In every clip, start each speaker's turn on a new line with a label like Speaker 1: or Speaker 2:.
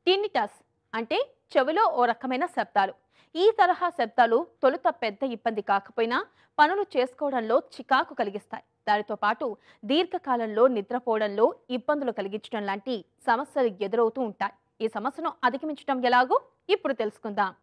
Speaker 1: tinnitus అంటే చెవిలో ఓ రకమైన శబ్దాలు ఈ తరహా శబ్దాలు తొలుత పెద్ద ఇబ్బంది కాకపోయినా పనులు చేసుకోవడంలో చికాకు కలిగిస్తాయి దానితో పాటు దీర్ఘకాలంలో నిద్రపోవడంలో ఇబ్బందులు కలిగించడం లాంటి సమస్యలు ఎదురవుతూ ఉంటాయి ఈ సమస్యను అధిగమించడం ఎలాగో ఇప్పుడు తెలుసుకుందాం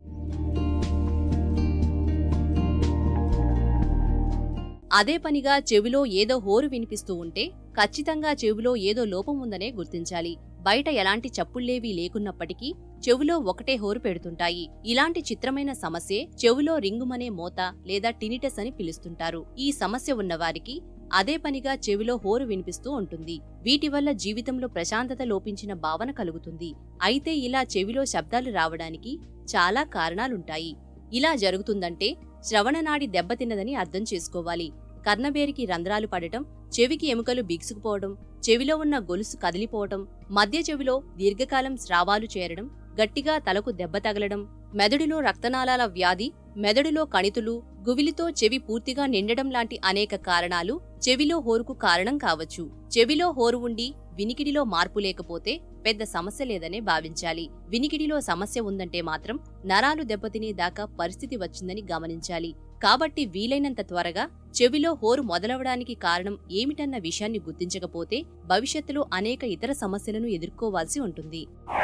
Speaker 2: అదే పనిగా చెవిలో ఏదో హోరు వినిపిస్తూ ఉంటే ఖచ్చితంగా చెవిలో ఏదో లోపం ఉందనే గుర్తించాలి బయట ఎలాంటి చప్పుళ్లేవీ లేకున్నప్పటికీ చెవిలో ఒకటే హోరు పెడుతుంటాయి ఇలాంటి చిత్రమైన సమస్యే చెవిలో రింగుమనే మోత లేదా టినిటస్ అని పిలుస్తుంటారు ఈ సమస్య ఉన్నవారికి అదే పనిగా చెవిలో హోరు వినిపిస్తూ ఉంటుంది వీటి వల్ల జీవితంలో ప్రశాంతత లోపించిన భావన కలుగుతుంది అయితే ఇలా చెవిలో శబ్దాలు రావడానికి చాలా కారణాలుంటాయి ఇలా జరుగుతుందంటే శ్రవణనాడి దెబ్బతిన్నదని అర్థం చేసుకోవాలి కర్ణబేరికి రంధ్రాలు పడటం చెవికి ఎముకలు బిగుసుకుపోవడం చెవిలో ఉన్న గొలుసు కదిలిపోవటం మధ్య చెవిలో దీర్ఘకాలం స్రావాలు చేరడం గట్టిగా తలకు దెబ్బ తగలడం మెదడులో రక్తనాళాల వ్యాధి మెదడులో కణితులు గువిలితో చెవి పూర్తిగా నిండడం లాంటి అనేక కారణాలు చెవిలో హోరుకు కారణం కావచ్చు చెవిలో హోరు ఉండి వినికిడిలో మార్పు లేకపోతే పెద్ద సమస్య లేదనే భావించాలి వినికిడిలో సమస్య ఉందంటే మాత్రం నరాలు దెబ్బతినే దాకా పరిస్థితి వచ్చిందని గమనించాలి కాబట్టి వీలైనంత త్వరగా చెవిలో హోరు మొదలవడానికి కారణం ఏమిటన్న విషయాన్ని గుర్తించకపోతే భవిష్యత్తులో అనేక ఇతర సమస్యలను ఎదుర్కోవాల్సి ఉంటుంది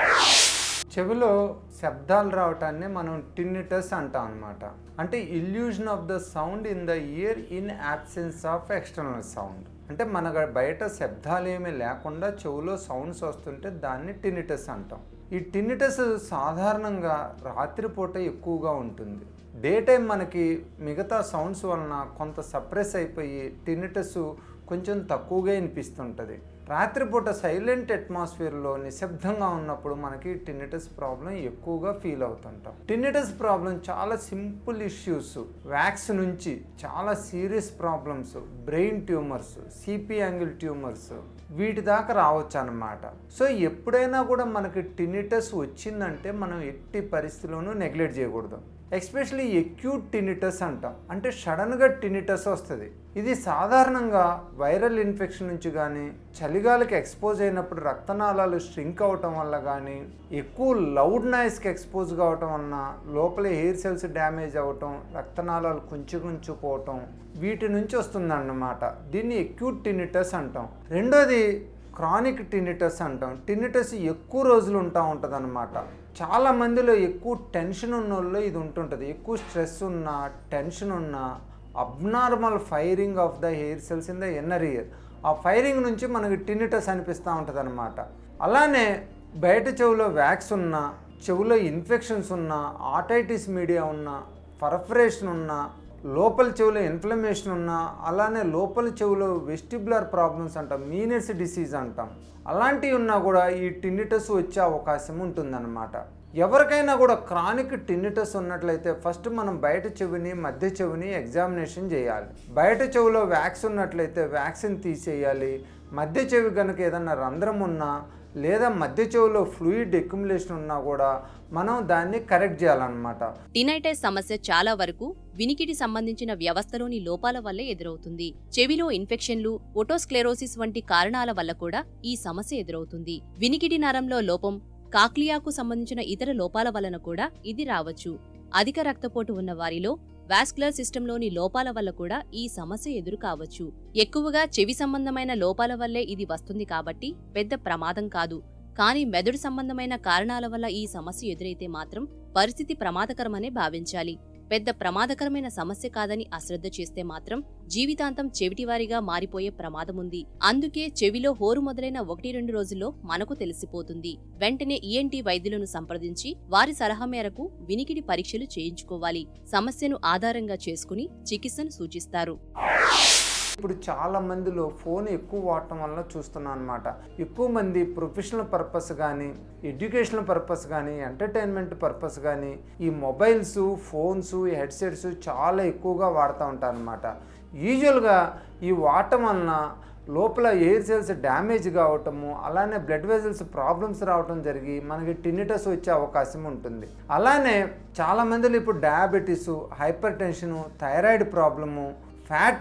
Speaker 3: చెవిలో శబ్దాలు రావటాన్ని మనం టిన్నిటస్ అంటాం అనమాట అంటే illusion of the sound in the ear in absence of external sound అంటే మన గ- బయట శబ్దాలు ఏమీ లేకుండా చెవిలో సౌండ్స్ వస్తుంటే దాన్ని టిన్నిటస్ అంటాం ఈ టిన్నిటస్ సాధారణంగా రాత్రిపూట ఎక్కువగా ఉంటుంది డే టైం మనకి మిగతా సౌండ్స్ వలన కొంత సప్రెస్ అయిపోయి టిన్నిటస్ కొంచెం తక్కువగా వినిపిస్తుంటుంది రాత్రిపూట సైలెంట్ అట్మాస్ఫియర్లో నిశ్శబ్దంగా ఉన్నప్పుడు మనకి టిన్నిటస్ ప్రాబ్లం ఎక్కువగా ఫీల్ అవుతుంటాం టిన్నిటస్ ప్రాబ్లం చాలా సింపుల్ ఇష్యూస్ వ్యాక్స్ నుంచి చాలా serious problems brain tumours CP angle tumours వీటి దాకా రావచ్చు అన్నమాట సో ఎప్పుడైనా కూడా మనకి టిన్నిటస్ వచ్చిందంటే మనం ఎట్టి పరిస్థితిలోనూ నెగ్లెక్ట్ చేయకూడదు ఎస్పెషలీ ఎక్యూట్ టినిటస్ అంటాం అంటే సడన్గా టినిటస్ వస్తుంది ఇది సాధారణంగా వైరల్ ఇన్ఫెక్షన్ నుంచి కానీ చలిగాలికి ఎక్స్పోజ్ అయినప్పుడు రక్తనాళాలు స్ట్రింక్ అవటం వల్ల కానీ ఎక్కువ లౌడ్ నాయిస్కి ఎక్స్పోజ్ కావటం వలన లోపల హెయిర్ సెల్స్ డ్యామేజ్ అవ్వటం రక్తనాళాలు కుంచు కుంచుకోవటం వీటి నుంచి వస్తుందన్నమాట దీన్ని ఎక్యూట్ టినిటస్ అంటాం రెండోది క్రానిక్ టినిటస్ అంటాం టినిటస్ ఎక్కువ రోజులు ఉంటా ఉంటుంది అనమాట చాలా మందిలో ఎక్కువ టెన్షన్ ఉన్న వాళ్ళు ఇది ఉంటుంటుంది ఎక్కువ స్ట్రెస్ ఉన్న టెన్షన్ ఉన్న abnormal firing of the hair cells in the inner ear ఆ ఫైరింగ్ నుంచి మనకి టినిటస్ అనిపిస్తూ ఉంటుంది అనమాట అలానే బయట చెవులో వ్యాక్స్ ఉన్న చెవులో ఇన్ఫెక్షన్స్ ఉన్న ఆటైటిస్ మీడియా ఉన్న పర్ఫరేషన్ ఉన్న లోపల చెవులో ఇన్ఫ్లమేషన్ ఉన్నా అలానే లోపల చెవులో వెస్టిబులర్ ప్రాబ్లమ్స్ అంటాం మీనెస్ డిసీజ్ అంటాం అలాంటివి ఉన్నా కూడా ఈ టిన్నిటస్ వచ్చే అవకాశం ఉంటుందన్నమాట ఎవరికైనా కూడా క్రానిక్ టిన్నిటస్ ఉన్నట్లయితే ఫస్ట్ మనం బయట చెవిని మధ్య చెవిని ఎగ్జామినేషన్ చేయాలి బయట చెవిలో వ్యాక్స్ ఉన్నట్లయితే వ్యాక్సిన్ తీసేయాలి మధ్య చెవి కనుక ఏదన్నా రంధ్రం ఉన్నా లేదా మధ్య చెవిలో ఫ్లూయిడ్ ఎక్యుములేషన్ ఉన్నా కూడా మనం దాన్ని కరెక్ట్ చేయాలన్నమాట
Speaker 2: టినైటైస్ సమస్య చాలా వరకు వినికిడి సంబంధించిన వ్యవస్థలోని లోపాల వల్లే ఎదురవుతుంది చెవిలో ఇన్ఫెక్షన్లు ఒటోస్క్లెరోసిస్ వంటి కారణాల వల్ల కూడా ఈ సమస్య ఎదురవుతుంది వినికిడి నరంలో లోపం కాక్లియాకు సంబంధించిన ఇతర లోపాల వలన కూడా ఇది రావచ్చు అధిక రక్తపోటు ఉన్న వారిలో వాస్కులర్ సిస్టంలోని లోపాల వల్ల కూడా ఈ సమస్య ఎదురు కావచ్చు ఎక్కువగా చెవి సంబంధమైన లోపాల వల్లే ఇది వస్తుంది కాబట్టి పెద్ద ప్రమాదం కాదు కానీ మెదడు సంబంధమైన కారణాల వల్ల ఈ సమస్య ఎదురైతే మాత్రం పరిస్థితి ప్రమాదకరమనే భావించాలి పెద్ద ప్రమాదకరమైన సమస్య కాదని అశ్రద్ధ చేస్తే మాత్రం జీవితాంతం చెవిటివారిగా మారిపోయే ప్రమాదముంది అందుకే చెవిలో హోరు మొదలైన ఒకటి రెండు రోజుల్లో మనకు తెలిసిపోతుంది వెంటనే ఈఎన్టీ వైద్యులను సంప్రదించి వారి సలహా మేరకు వినికిడి పరీక్షలు చేయించుకోవాలి సమస్యను ఆధారంగా చేసుకుని చికిత్సను సూచిస్తారు
Speaker 3: ఇప్పుడు చాలా మందిలో ఫోన్ ఎక్కువ వాడటం వల్ల చూస్తున్నాం అనమాట ఎక్కువ మంది ప్రొఫెషనల్ పర్పస్ కానీ ఎడ్యుకేషనల్ పర్పస్ కానీ ఎంటర్టైన్మెంట్ పర్పస్ కానీ ఈ మొబైల్స్ ఫోన్స్ హెడ్సెట్స్ చాలా ఎక్కువగా వాడుతూ ఉంటారు అనమాట యూజువల్గా ఈ వాడటం వలన లోపల ఎయిర్ సెల్స్ డ్యామేజ్ కావటము అలానే బ్లడ్ వెజల్స్ ప్రాబ్లమ్స్ రావటం జరిగి మనకి టిన్నిటస్ వచ్చే అవకాశం ఉంటుంది అలానే చాలా మందిలో ఇప్పుడు diabetes hypertension thyroid problem fat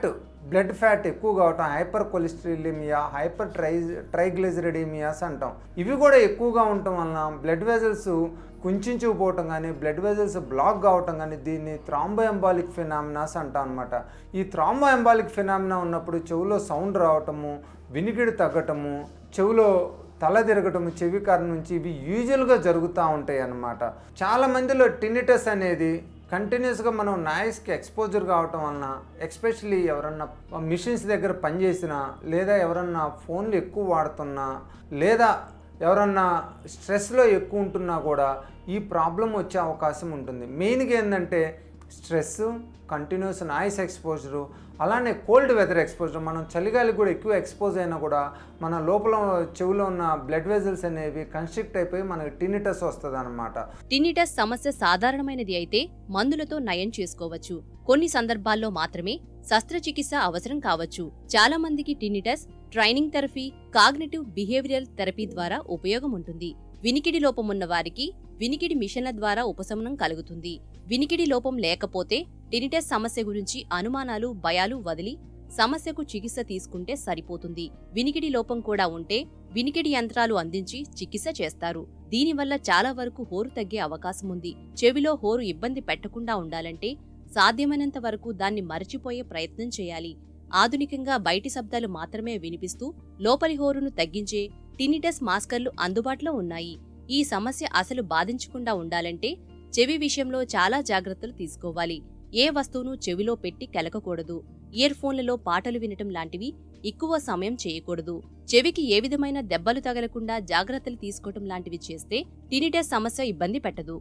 Speaker 3: blood fat ఎక్కువ కావటం hypercholesterolaemia hyper tri triglyceridaemias అంటాం ఇవి కూడా ఎక్కువగా ఉండటం వలన బ్లడ్ వెజల్స్ కుంచుకుపోవటం కానీ బ్లడ్ వెజల్స్ బ్లాక్ కావటం కానీ దీన్ని థ్రాంబో ఎంబాలిక్ ఫినామినాస్ అంటాం అనమాట ఈ థ్రాంబో ఎంబాలిక్ ఫినామినా ఉన్నప్పుడు చెవులో సౌండ్ రావటము వినికిడి తగ్గటము చెవులో తల తిరగటము చెవి కారణం నుంచి ఇవి యూజువల్గా జరుగుతూ ఉంటాయి అన్నమాట చాలా మందిలో టినిటస్ అనేది కంటిన్యూస్గా మనం నాయిస్కి ఎక్స్పోజర్ కావటం వలన ఎక్స్పెషలీ ఎవరన్నా మిషన్స్ దగ్గర పనిచేసినా లేదా ఎవరన్నా ఫోన్లు ఎక్కువ వాడుతున్నా లేదా ఎవరన్నా స్ట్రెస్లో ఎక్కువ ఉంటున్నా కూడా ఈ ప్రాబ్లం వచ్చే అవకాశం ఉంటుంది మెయిన్గా ఏంటంటే స్ట్రెస్ కంటిన్యూస్ నాయిస్ ఎక్స్పోజరు అలానే కోల్డ్ వెదర్ ఎక్స్పోజర్ మనం చలిగాలికి కూడా ఎక్కువ ఎక్స్పోజ్ అయినా కూడా మన లోపల చెవిలో ఉన్న బ్లడ్ వెజల్స్ అనేవి కన్స్ట్రిక్ట్ అయిపోయి మనకి టినిటస్ వస్తుంది అనమాట
Speaker 2: టినిటస్ సమస్య సాధారణమైనది అయితే మందులతో నయం చేసుకోవచ్చు కొన్ని సందర్భాల్లో మాత్రమే శస్త్రచికిత్స అవసరం కావచ్చు చాలా మందికి tinnitus training therapy cognitive behavioural therapy ద్వారా ఉపయోగం ఉంటుంది వినికిడి లోపం ఉన్న వారికి వినికిడి మిషన్ల ద్వారా ఉపశమనం కలుగుతుంది వినికిడి లోపం లేకపోతే టినిటస్ సమస్య గురించి అనుమానాలు భయాలు వదిలి సమస్యకు చికిత్స తీసుకుంటే సరిపోతుంది వినికిడి లోపం కూడా ఉంటే వినికిడి యంత్రాలు అందించి చికిత్స చేస్తారు దీనివల్ల చాలా వరకు హోరు తగ్గే అవకాశం ఉంది చెవిలో హోరు ఇబ్బంది పెట్టకుండా ఉండాలంటే సాధ్యమైనంత వరకు దాన్ని మరచిపోయే ప్రయత్నం చేయాలి ఆధునికంగా బయటి శబ్దాలు మాత్రమే వినిపిస్తూ లోపలి హోరును తగ్గించే టినిటస్ మాస్కర్లు అందుబాటులో ఉన్నాయి ఈ సమస్య అసలు బాధించకుండా ఉండాలంటే చెవి విషయంలో చాలా జాగ్రత్తలు తీసుకోవాలి ఏ వస్తువును చెవిలో పెట్టి కెలకకూడదు ఇయర్ ఫోన్లలో పాటలు వినటం లాంటివి ఎక్కువ సమయం చేయకూడదు చెవికి ఏ విధమైన దెబ్బలు తగలకుండా జాగ్రత్తలు తీసుకోవటం లాంటివి చేస్తే టినిటస్ సమస్య ఇబ్బంది పెట్టదు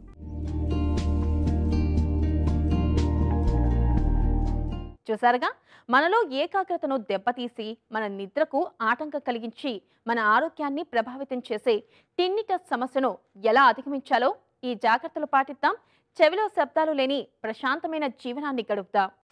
Speaker 1: చూసారుగా మనలో ఏకాగ్రతను దెబ్బతీసి మన నిద్రకు ఆటంకం కలిగించి మన ఆరోగ్యాన్ని ప్రభావితం చేసే టిన్నిటస్ సమస్యను ఎలా అధిగమించాలో ఈ జాగ్రత్తలు పాటిద్దాం చెవిలో శబ్దాలు లేని ప్రశాంతమైన జీవనాన్ని గడుపుదాం